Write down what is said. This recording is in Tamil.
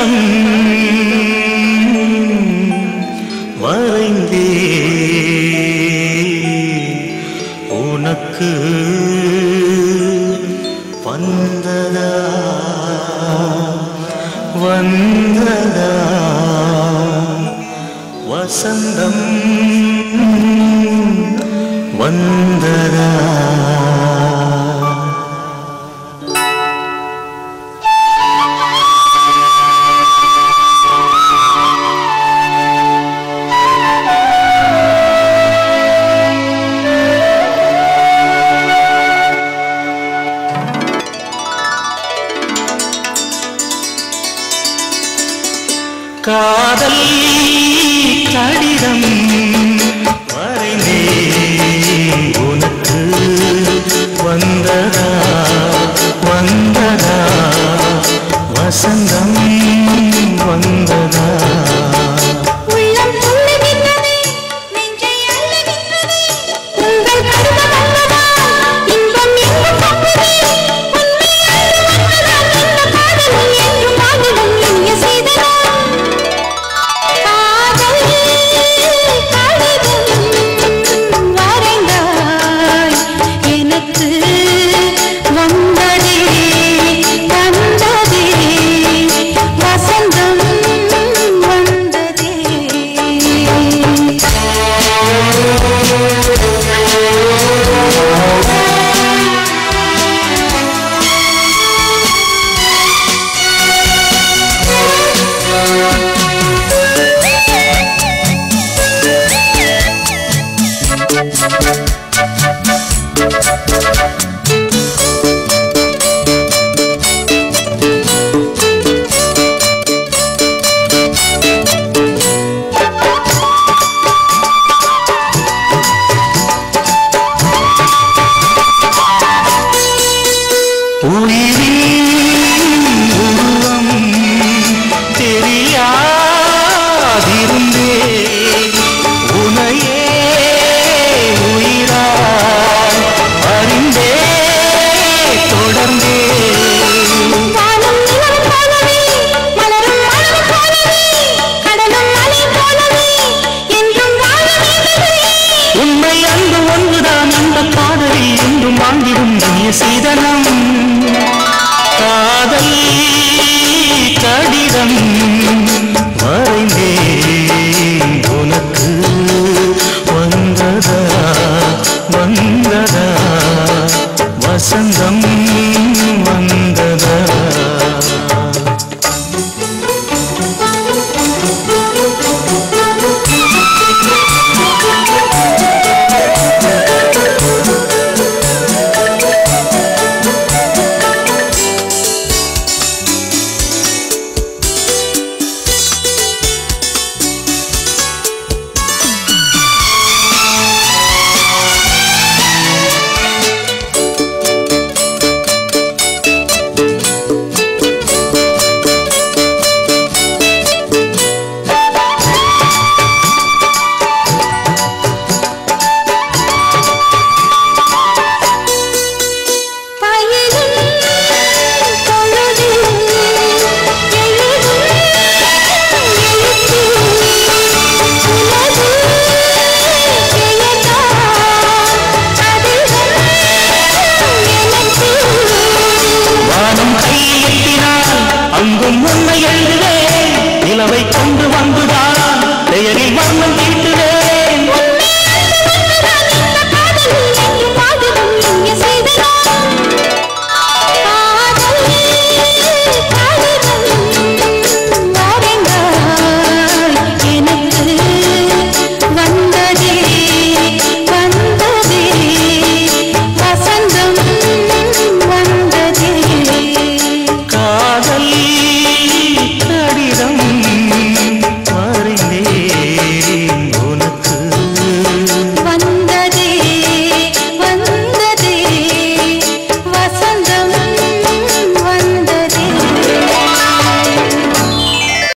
கடிதம் வரைந்தே உனக்கு வந்ததா வந்ததா வசந்தம் வந்ததா காதல் கடிதம் வரைந்தே உனக்கு வந்ததா வந்ததா வசந்தம் வந்ததா உள்ளம் துள்ளுகின்றதே, நெஞ்சை அள்ளுகின்றதே. உங்கள் கடிதம் வந்ததா, இன்பம் எங்கும் பொங்குதே. உண்மை அன்பு வந்ததா, இந்த காதல் என்றும் வாங்கிடும் இனிய செய்ததா. காதல் கடிதம் வரைந்தாய், எனக்கு வந்ததே வந்ததே வசந்தம் வந்ததே உயிரின் உருவம் தெரியாதிருந்தே உனையே உயிராய் அறிந்தே தொடர்ந்தே வானம் நிலவு போலவே மலரும் மலர் போலவே கடலும் மலை போலவே என்றும் வாழ வேண்டுமே உண்மை அன்பு ஒன்றுதான் அந்த காதலில் என்றும் வாழ்ந்திடும் இனிய சீதனா